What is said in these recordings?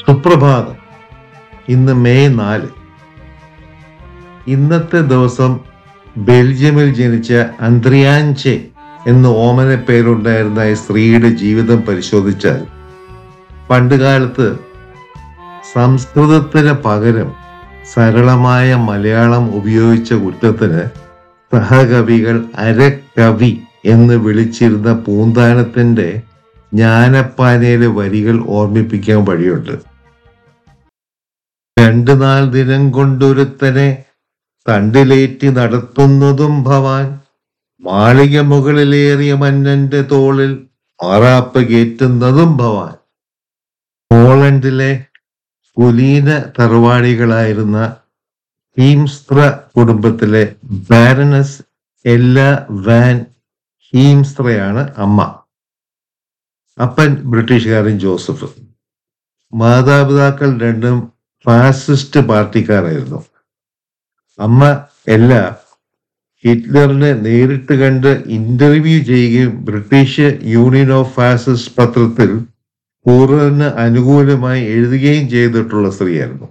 സുപ്രഭാതം ഇന്ന് മെയ് നാല് ഇന്നത്തെ ദിവസം ബെൽജിയമിൽ ജനിച്ച അന്ത്രിയാൻചെ എന്ന് ഓമന പേരുണ്ടായിരുന്ന ഈ സ്ത്രീയുടെ ജീവിതം പരിശോധിച്ചാൽ പണ്ടുകാലത്ത് സംസ്കൃതത്തിന് പകരം സരളമായ മലയാളം ഉപയോഗിച്ച കുറ്റത്തിന് സഹകവികൾ അരക്കവി എന്ന് വിളിച്ചിരുന്ന പൂന്താനത്തിന്റെ ജ്ഞാനപ്പാനയിലെ വരികൾ ഓർമ്മിപ്പിക്കാൻ വഴിയുണ്ട് രണ്ടു നാൾ ദിനം കൊണ്ടൊരുത്തനെ തണ്ടിലേറ്റി നടത്തുന്നതും ഭവാൻ മാളിക മുകളിലേറിയ മന്നന്റെ തോളിൽ മാറാപ്പ് കയറ്റുന്നതും ഭവാൻ പോളണ്ടിലെ കുലീന തറവാടികളായിരുന്ന ഹീംസ്ത്ര കുടുംബത്തിലെ ബാരനസ് എല്ല വാൻ ഹീംസ്ത്രയാണ് അമ്മ അപ്പൻ ബ്രിട്ടീഷുകാരൻ ജോസഫ് മാതാപിതാക്കൾ രണ്ടും ഫാസിസ്റ്റ് പാർട്ടിക്കാരായിരുന്നു അമ്മ എല്ലാ ഹിറ്റ്ലറിനെ നേരിട്ട് കണ്ട് ഇന്റർവ്യൂ ചെയ്യുകയും ബ്രിട്ടീഷ് യൂണിയൻ ഓഫ് ഫാസിസ്റ്റ് പത്രത്തിൽ പൂർവ്വന് അനുകൂലമായി എഴുതുകയും ചെയ്തിട്ടുള്ള സ്ത്രീയായിരുന്നു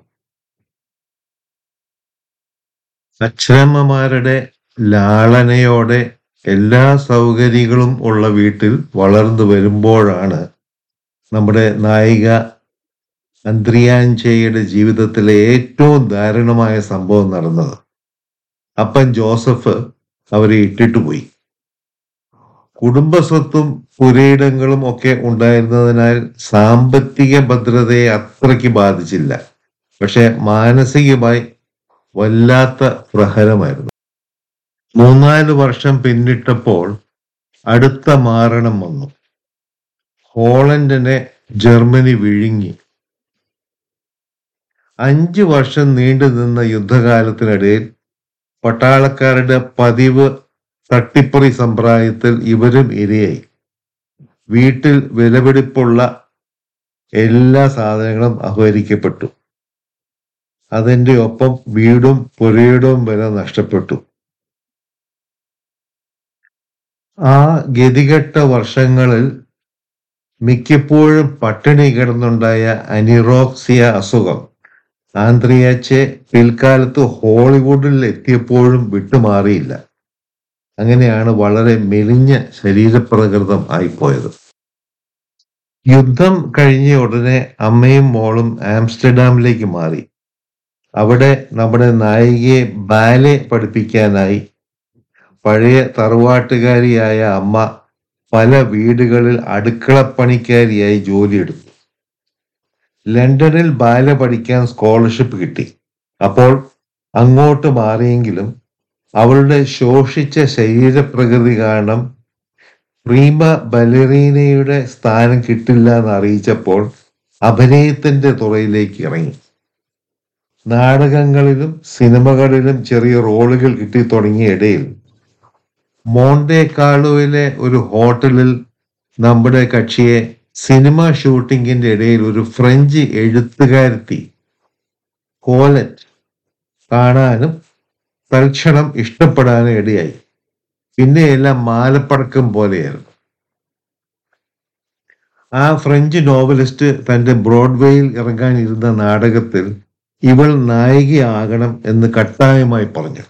അച്ഛനമ്മമാരുടെ ലാളനയോടെ എല്ലാ സൗകര്യങ്ങളും ഉള്ള വീട്ടിൽ വളർന്നു വരുമ്പോഴാണ് നമ്മുടെ നായിക അന്ത്രിയാൻചയുടെ ജീവിതത്തിലെ ഏറ്റവും ദാരുണമായ സംഭവം നടന്നത് അപ്പൻ ജോസഫ് അവരെ ഇട്ടിട്ട് പോയി കുടുംബസ്വത്തും പുരയിടങ്ങളും ഒക്കെ ഉണ്ടായിരുന്നതിനാൽ സാമ്പത്തിക ഭദ്രതയെ അത്രയ്ക്ക് ബാധിച്ചില്ല പക്ഷെ മാനസികമായി വല്ലാത്ത പ്രഹരമായിരുന്നു മൂന്നാല് വർഷം പിന്നിട്ടപ്പോൾ അടുത്ത മാരണം വന്നു ഹോളണ്ടിനെ ജർമ്മനി വിഴുങ്ങി അഞ്ചു വർഷം നീണ്ടു നിന്ന യുദ്ധകാലത്തിനിടയിൽ പട്ടാളക്കാരുടെ പതിവ് തട്ടിപ്പറി സമ്പ്രദായത്തിൽ ഇവരും ഇരയായി വീട്ടിൽ വിലപിടിപ്പുള്ള എല്ലാ സാധനങ്ങളും അപഹരിക്കപ്പെട്ടു അതിന്റെ ഒപ്പം വീടും പുരയിടവും വരെ നഷ്ടപ്പെട്ടു ആ ഗതികെട്ട വർഷങ്ങളിൽ മിക്കപ്പോഴും പട്ടിണി കിടന്നുണ്ടായ അനിറോക്സിയ അസുഖം ആന്ത്രിയാച്ചെ പിൽക്കാലത്ത് ഹോളിവുഡിൽ എത്തിയപ്പോഴും വിട്ടുമാറിയില്ല അങ്ങനെയാണ് വളരെ മെലിഞ്ഞ ശരീരപ്രകൃതം ആയിപ്പോയത് യുദ്ധം കഴിഞ്ഞ ഉടനെ അമ്മയും മോളും ആംസ്റ്റർഡാമിലേക്ക് മാറി അവിടെ നമ്മുടെ നായികയെ ബാലെ പഠിപ്പിക്കാനായി പഴയ തറവാട്ടുകാരിയായ അമ്മ പല വീടുകളിൽ അടുക്കളപ്പണിക്കാരിയായി ജോലിയെടുത്തു ലണ്ടനിൽ ബാല പഠിക്കാൻ സ്കോളർഷിപ്പ് കിട്ടി അപ്പോൾ അങ്ങോട്ട് മാറിയെങ്കിലും അവളുടെ ശോഷിച്ച ശരീരപ്രകൃതി കാരണം പ്രീമ ബലറീനയുടെ സ്ഥാനം കിട്ടില്ല എന്ന് അറിയിച്ചപ്പോൾ അഭിനയത്തിന്റെ തുറയിലേക്ക് ഇറങ്ങി നാടകങ്ങളിലും സിനിമകളിലും ചെറിയ റോളുകൾ കിട്ടി തുടങ്ങിയ ഇടയിൽ മോണ്ടെ കാളുവിലെ ഒരു ഹോട്ടലിൽ നമ്മുടെ കക്ഷിയെ സിനിമ ഷൂട്ടിങ്ങിന്റെ ഇടയിൽ ഒരു ഫ്രഞ്ച് എഴുത്തുകാരത്തി കോലറ്റ് കാണാനും തൽക്ഷണം ഇഷ്ടപ്പെടാനും ഇടയായി പിന്നെയെല്ലാം മാലപ്പടക്കം പോലെയായിരുന്നു ആ ഫ്രഞ്ച് നോവലിസ്റ്റ് തന്റെ ബ്രോഡ്വേയിൽ ഇറങ്ങാനിരുന്ന നാടകത്തിൽ ഇവൾ നായികയാകണം എന്ന് കട്ടായമായി പറഞ്ഞു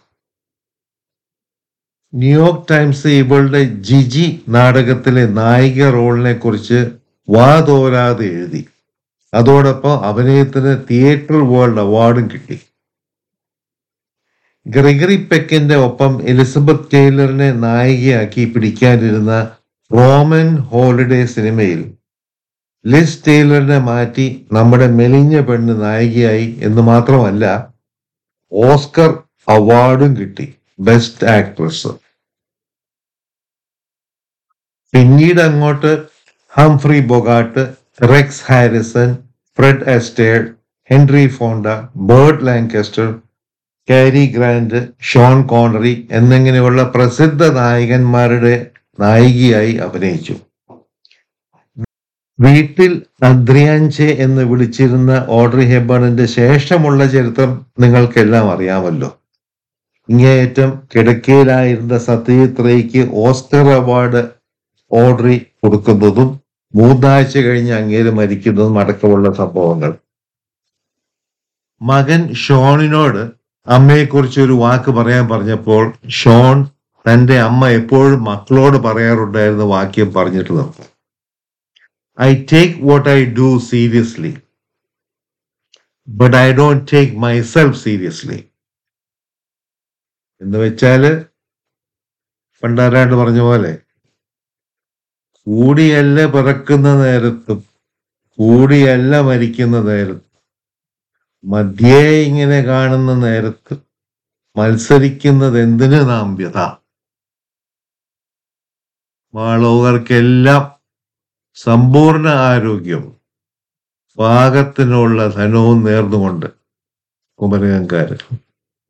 ന്യൂയോർക്ക് ടൈംസ് ഇവളുടെ ജിജി നാടകത്തിലെ നായിക റോളിനെ കുറിച്ച് വാതോരാതെ എഴുതി അതോടൊപ്പം അഭിനയത്തിന് തിയേറ്റർ വേൾഡ് അവാർഡും കിട്ടി ഗ്രിഗറി പെക്കിന്റെ ഒപ്പം എലിസബത്ത് ടൈലറിനെ നായികയാക്കി പിടിക്കാനിരുന്ന റോമൻ ഹോളിഡേ സിനിമയിൽ ലിസ് ടൈലറിനെ മാറ്റി നമ്മുടെ മെലിഞ്ഞ പെണ്ണ് നായികയായി എന്ന് മാത്രമല്ല ഓസ്കർ അവാർഡും കിട്ടി ബെസ്റ്റ് ആക്ട്രസ് പിന്നീട് അങ്ങോട്ട് Humphrey Bogart Rex Harrison Fred Astaire Henry Fonda Burt Lancaster Cary Grant Sean Connery എന്നിങ്ങനെയുള്ള പ്രസിദ്ധ നായകന്മാരുടെ നായികയായി അഭിനയിച്ചു വീട്ടിൽ അദ്രിയാൻചെ എന്ന് വിളിച്ചിരുന്ന ഓഡ്രി ഹെബണിന്റെ ശേഷമുള്ള ചരിത്രം നിങ്ങൾക്കെല്ലാം അറിയാമല്ലോ ഇങ്ങേയറ്റം കിടക്കയിലായിരുന്ന സത്യജിത്രയ്ക്ക് ഓസ്കർ അവാർഡ് ഓഡ്രി കൊടുക്കുന്നതും മൂന്നാഴ്ച കഴിഞ്ഞ് അങ്ങേര് മരിക്കുന്നതും അടക്കമുള്ള സംഭവങ്ങൾ മകൻ ഷോണിനോട് അമ്മയെക്കുറിച്ച് ഒരു വാക്ക് പറയാൻ പറഞ്ഞപ്പോൾ ഷോൺ തന്റെ അമ്മ എപ്പോഴും മക്കളോട് പറയാറുണ്ടായിരുന്ന വാക്യം പറഞ്ഞിട്ട് നിർത്തും I take what I do seriously but I don't take myself seriously എന്ന് വെച്ചാല് പണ്ടാരാണ്ട് പറഞ്ഞ പോലെ കൂടിയല്ല പിറക്കുന്ന നേരത്തും കൂടിയല്ല മരിക്കുന്ന നേരത്തും മധ്യേ ഇങ്ങനെ കാണുന്ന നേരത്ത് മത്സരിക്കുന്നത് എന്തിനു നാം വ്യത മാളോകർക്കെല്ലാം സമ്പൂർണ്ണ ആരോഗ്യവും പാകത്തിനുള്ള ധനവും നേർന്നുകൊണ്ട് കുമരകംകാരൻ